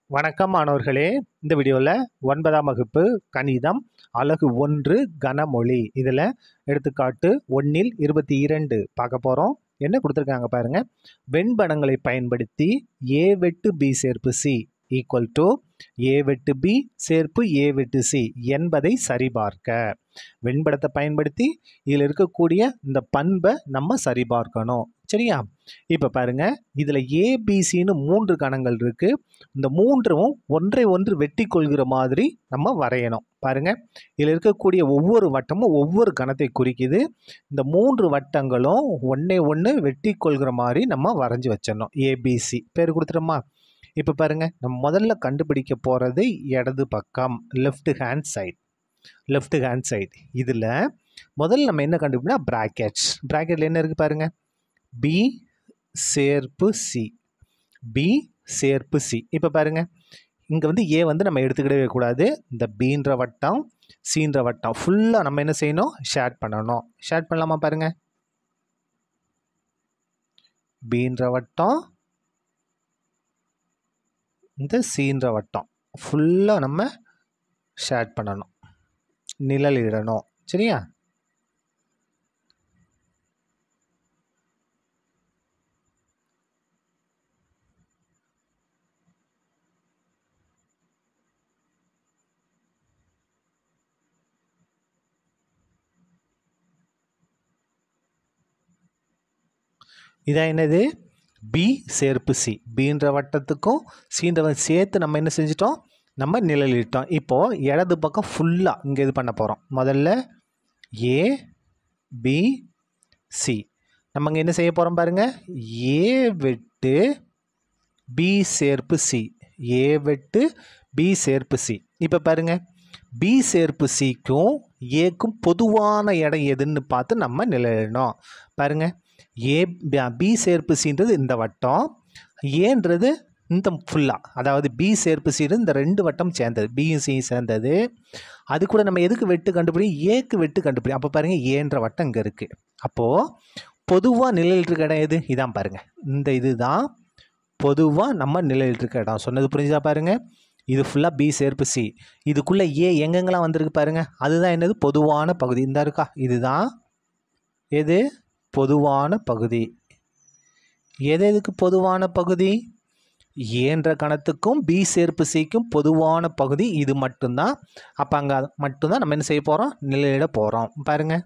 வணக்கம் மாணவர்களே இந்த வீடியோவில் ஒன்பதாம் வகுப்பு கணிதம் அலகு ஒன்று கனமொழி இதில் எடுத்துக்காட்டு ஒன்றில் இருபத்தி இரண்டு பார்க்க போகிறோம் என்ன கொடுத்துருக்காங்க பாருங்க வெண்படங்களை பயன்படுத்தி ஏ வெட்டு பி சேர்ப்பு சி ஈக்குவல் டு ஏ வெட்டு பி சேர்ப்பு ஏ வெட்டு சி என்பதை சரிபார்க்க வெண்படத்தை பயன்படுத்தி இதில் இருக்கக்கூடிய இந்த பண்பை நம்ம சரிபார்க்கணும் சரியா இப்போ பாருங்க இதில் ஏபிசின்னு மூன்று கணங்கள் இருக்கு இந்த மூன்றும் ஒன்றை ஒன்று வெட்டி கொள்கிற மாதிரி நம்ம வரையணும் பாருங்க இதில் இருக்கக்கூடிய ஒவ்வொரு வட்டமும் ஒவ்வொரு கணத்தை குறிக்குது இந்த மூன்று வட்டங்களும் ஒன்னே ஒன்று வெட்டி கொள்கிற மாதிரி நம்ம வரைஞ்சி வச்சிடணும் ஏபிசி பேர் கொடுத்துட்டோமா இப்போ பாருங்க நம்ம முதல்ல கண்டுபிடிக்க போகிறது இடது பக்கம் left hand side left hand side இதில் முதல்ல நம்ம என்ன கண்டுபிடினா ப்ராக்கெட்ஸ் ப்ராக்கெட்டில் என்ன இருக்குது பாருங்க பி சேர்ப்பு சி பி சேர்ப்பு சி இப்போ பாருங்க இங்கே வந்து ஏ வந்து நம்ம எடுத்துக்கிடவே கூடாது இந்த பீன்ற வட்டம் சீன்ற வட்டம் ஃபுல்லாக நம்ம என்ன செய்யணும் ஷேட் பண்ணணும் ஷேட் பண்ணலாமா பாருங்க பீன்ற வட்டம் இந்த சீன்ற வட்டம் ஃபுல்லாக நம்ம ஷேட் பண்ணணும் நிழலிடணும் சரியா இதான் என்னது பி சேர்ப்பு சி பீன்ற வட்டத்துக்கும் சீன்ற சேர்த்து நம்ம என்ன செஞ்சிட்டோம் நம்ம நிழலிட்டோம் இப்போது இடது பக்கம் ஃபுல்லாக இங்கே இது பண்ண போகிறோம் முதல்ல ஏ பி சி நம்ம இங்கே என்ன செய்ய போகிறோம் பாருங்கள் ஏ வெட்டு பி சேர்ப்பு சி ஏ வெட்டு பி சேர்ப்பு சி இப்போ பாருங்கள் பி சேர்ப்பு சிக்கும் ஏக்கும் பொதுவான இடம் எதுன்னு பார்த்து நம்ம நிலையிடணும் பாருங்கள் ஏ பி சேர்ப்பு சின்றது இந்த வட்டம் ஏன்றது இந்த ஃபுல்லாக அதாவது பி சேர்ப்பு சீடு இந்த ரெண்டு வட்டம் சேர்ந்தது பியும் சியும் சேர்ந்தது அது கூட நம்ம எதுக்கு வெட்டு கண்டுபிடி ஏக்கு வெட்டு கண்டுபிடி அப்போ பாருங்கள் ஏன்ற வட்டம் இங்கே இருக்குது அப்போது பொதுவாக நிலையில் இருக்க இடம் எது இதான் பாருங்கள் இந்த இது தான் பொதுவாக நம்ம நிலையில் இருக்க இடம் சொன்னது புரிஞ்சா பாருங்கள் இது ஃபுல்லாக பி சேர்ப்பு சி இதுக்குள்ளே ஏ எங்கெங்கெல்லாம் வந்திருக்கு பாருங்கள் அதுதான் என்னது பொதுவான பகுதி இந்த இருக்கா இதுதான் எது பொதுவான பகுதி எது எதுக்கு பொதுவான பகுதி ஏன்ற கணத்துக்கும் பி சேர்ப்பு சிக்கும் பொதுவான பகுதி இது மட்டும்தான் அப்போ அங்கே மட்டும்தான் நம்ம என்ன செய்ய போகிறோம் நிலையிட போகிறோம் பாருங்க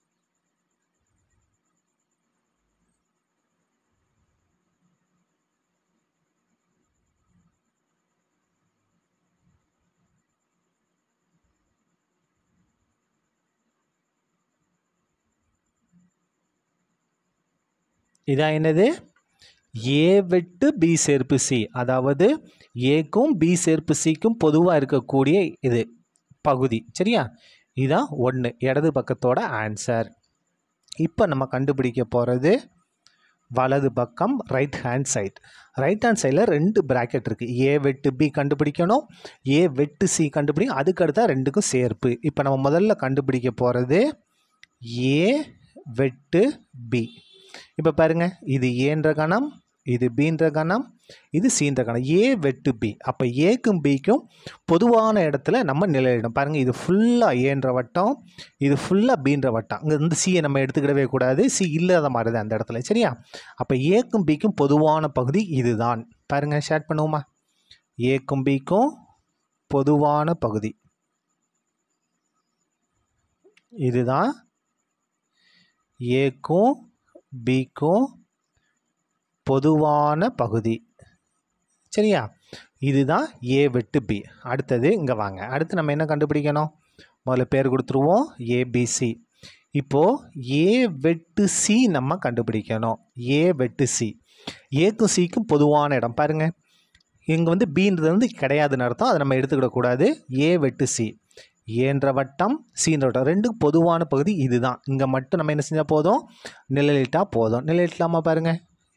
இதான் என்னது ஏ வெட்டு பி சேர்ப்பு சி அதாவது ஏக்கும் பி சேர்ப்பு சிக்கும் பொதுவாக இருக்கக்கூடிய இது பகுதி சரியா இதான் ஒன்று இடது பக்கத்தோட ஆன்சர் இப்போ நம்ம கண்டுபிடிக்க போகிறது வலது பக்கம் right hand side right hand சைடில் ரெண்டு ப்ராக்கெட் இருக்குது ஏ வெட்டு பி கண்டுபிடிக்கணும் ஏ வெட்டு சி கண்டுபிடிக்கும் அதுக்கு அடுத்தா ரெண்டுக்கும் சேர்ப்பு இப்போ நம்ம முதல்ல கண்டுபிடிக்க போகிறது ஏ வெட்டு பி இப்போ பாருங்கள் இது ஏன்ற கணம் இது பீன்ற கணம் இது சீன்ற கணம் ஏ வெட்டு பி அப்போ ஏக்கும் பிக்கும் பொதுவான இடத்துல நம்ம நிலையிடும் பாருங்கள் இது ஃபுல்லாக ஏன்ற வட்டம் இது ஃபுல்லாக பீன்ற வட்டம் இங்கே வந்து சியை நம்ம எடுத்துக்கிடவே கூடாது சி இல்லாத மாதிரி தான் அந்த இடத்துல சரியா அப்போ ஏக்கும் பிக்கும் பொதுவான பகுதி இதுதான் பாருங்கள் ஷேர் பண்ணுவோமா ஏக்கும் பிக்கும் பொதுவான பகுதி இதுதான் ஏக்கும் பிக்கும் பொதுவான பகுதி சரியா இதுதான் ஏ வெட்டு பி அடுத்தது இங்கே வாங்க அடுத்து நம்ம என்ன கண்டுபிடிக்கணும் முதல்ல பேர் கொடுத்துருவோம் ஏபிசி இப்போது ஏ வெட்டு சி நம்ம கண்டுபிடிக்கணும் ஏ வெட்டு சி ஏக்கும் சிக்கும் பொதுவான இடம் பாருங்கள் இங்கே வந்து பீன்றது வந்து கிடையாதுன்னு அர்த்தம் அதை நம்ம எடுத்துக்கிடக்கூடாது ஏ வெட்டு சி ஏன்ற வட்டம் சீன்ற வட்டம் ரெண்டும் பொதுவான பகுதி இதுதான் இங்கே மட்டும் நம்ம என்ன செஞ்சால் போதும் நிழலிட்டா போதும் நிழலிட்டலாமா பாருங்க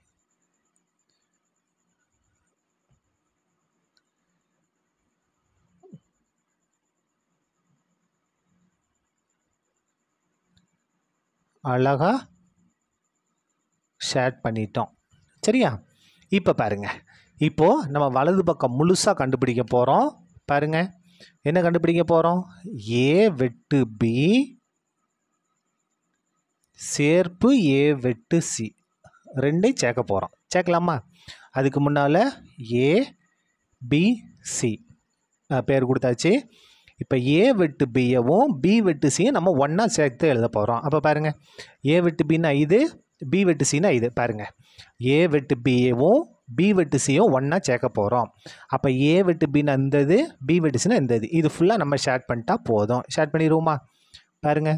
அழகா ஷேர் பண்ணிட்டோம் சரியா இப்போ பாருங்க இப்போது நம்ம வலது பக்கம் முழுசாக கண்டுபிடிக்க போகிறோம் பாருங்க என்ன கண்டுபிடிக்க போகிறோம் ஏ வெட்டு பி சேர்ப்பு ஏ வெட்டு சி ரெண்டையும் சேர்க்க போகிறோம் சேர்க்கலாமா அதுக்கு முன்னால் ஏ பி சி பேர் கொடுத்தாச்சு இப்போ ஏ வெட்டு பியவும் பி வெட்டு சியும் நம்ம ஒன்றா சேர்த்து எழுத போகிறோம் அப்போ பாருங்கள் ஏ வெட்டு பின்னா இது பி வெட்டு சின்னா இது பாருங்கள் ஏ வெட்டு பியவும் பி வெட்டு சியும் ஒன்றா சேர்க்க போகிறோம் அப்போ ஏ வெட்டு பின்னா இந்த இது பி வெட்டு சின்னா இந்த இது இது ஃபுல்லாக நம்ம ஷேர் பண்ணிட்டா போதும் ஷேர் பண்ணிடுவோமா பாருங்கள்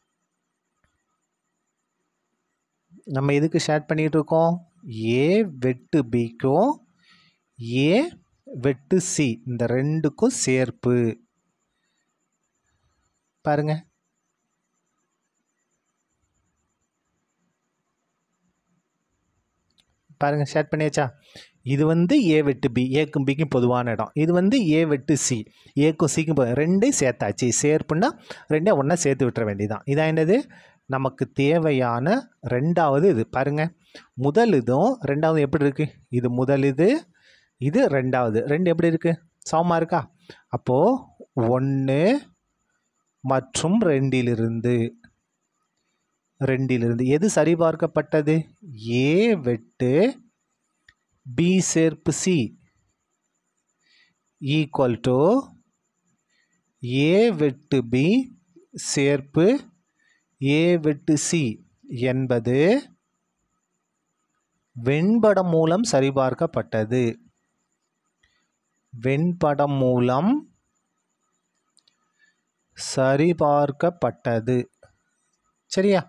நம்ம எதுக்கு ஷேர் பண்ணிகிட்டு இருக்கோம் ஏ வெட்டு பிக்கும் ஏ வெட்டு சி இந்த ரெண்டுக்கும் சேர்ப்பு பாருங்க பாருங்க ஷேர் பண்ணியாச்சா இது வந்து ஏ வெட்டு பி ஏக்கும் பிக்கும் பொதுவான இடம் இது வந்து ஏ வெட்டு சி ஏக்கும் சிக்கும் பொது ரெண்டையும் சேர்த்தாச்சு சேர்ப்புன்னா ரெண்டையும் ஒன்றா சேர்த்து விட்டுற வேண்டியதான் இதான் என்னது நமக்கு தேவையான ரெண்டாவது இது பாருங்க முதல் இதுவும் ரெண்டாவது எப்படி இருக்கு இது முதல் இது இது ரெண்டாவது ரெண்டு எப்படி இருக்கு சமமாக இருக்கா அப்போது ஒன்று மற்றும் ரெண்டிலிருந்து ரெண்டிலிருந்து எது சரிபார்க்கப்பட்டது ஏ வெட்டு பி சேர்ப்பு சி ஈக்குவல் டு ஏ வெட்டு பி சேர்ப்பு ஏ வெட்டு சி என்பது வெண்படம் மூலம் சரிபார்க்கப்பட்டது வெண்படம் மூலம் சரிபார்க்கப்பட்டது சரியா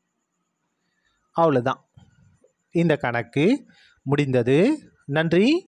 அவ்வளோதான் இந்த கணக்கு முடிந்தது நன்றி